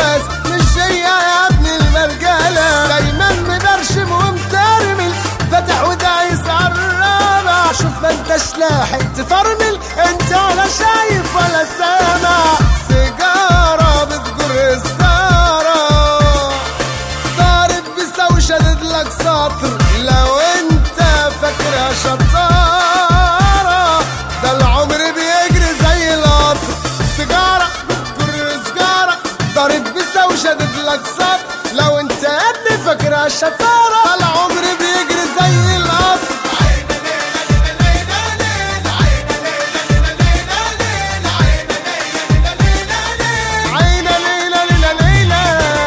جواز مش هي يا ابن المرجلة دايما مبرشم ومترمل فاتح ودايس عالرابع شوف ما انتش لاحق تفرمل انت ولا شايف ولا سامع سيجارة بتجر سجارة ضارب بيساوي شدد لك سطر لو انت فاكرها شطارة ده العمر بيجري زي القطر سيجارة بتجر سجارة ضارب بيساوي شدد لك سطر لو انت قد فاكرها شطارة ده العمر بيجري زي القطر عينا ليلة ليلة ليلة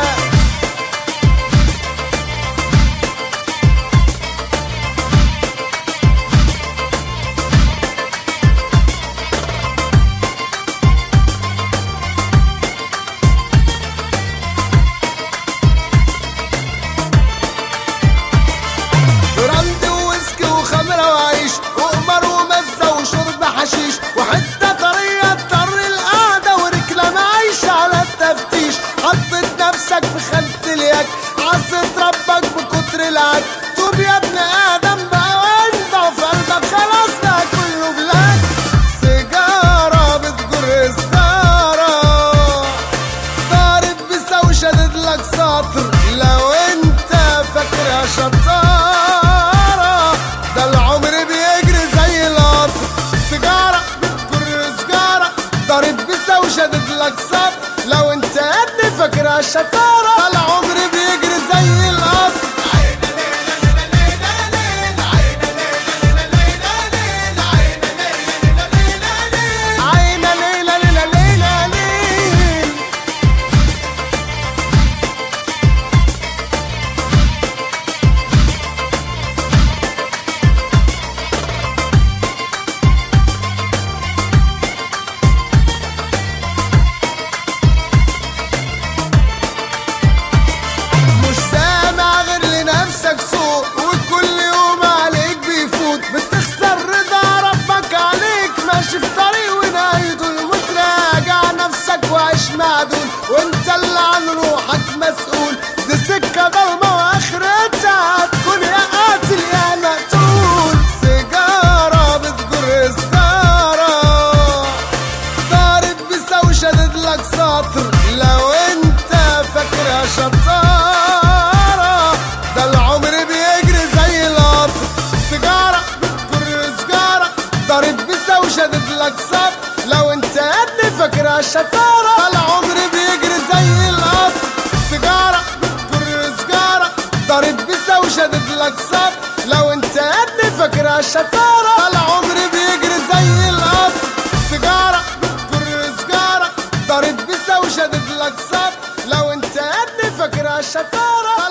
براند وويسكي وخمرة وعيش وقمر ومزة وشرب حشيش وحتة طرية اضطر القعدة وركلة معيش على التفتيش حطيت نفسك في خانة اليك عصيت ربك بكتر العك توب يا ابن آدم بقى وانت وفي قلبك خلاص بقى كله بلاك سيجارة بتجر سجارة ضارب بيساوي شدد لك سطر لو انت فاكرها شطارة ده العمر بيجري زي القطر سيجارة بتجر سجارة ضارب بيساوي شدد لك سطر لو انت قد فاكرها شطارة ده العمر بيجري زي القطر عينا ليلة ليلة ليلة ليلة مش سامع غير لنفسك صوت وكل يوم عليك بيفوت بتخسر رضا ربك عليك ماشي في طريق ونهايته الموت راجع نفسك وعيش معدول وانت اللي عن روحك مسؤول دي سكة ضلمة واخرتها هتكون يا قاتل يا مقتول سيجارة بتجر سجارة ضارب بيساوي شدد لك سطر لو انت فاكرها شطارة ده العمر بيجري زي القطر سيجارة بتجر سجارة ضارب بيساوي شدد لك سطر لو انت قد فاكرها شطارة ده العمر بيجري زي القطر سيجارة بتجر سجارة ضارب بيساوي شدد لك سطر لو انت قد فاكرها شطارة ده العمر بيجري زي القطر سيجارة بتجر سجارة ضارب بيساوي شدد لك سطر لو انت قد فاكرها شطارة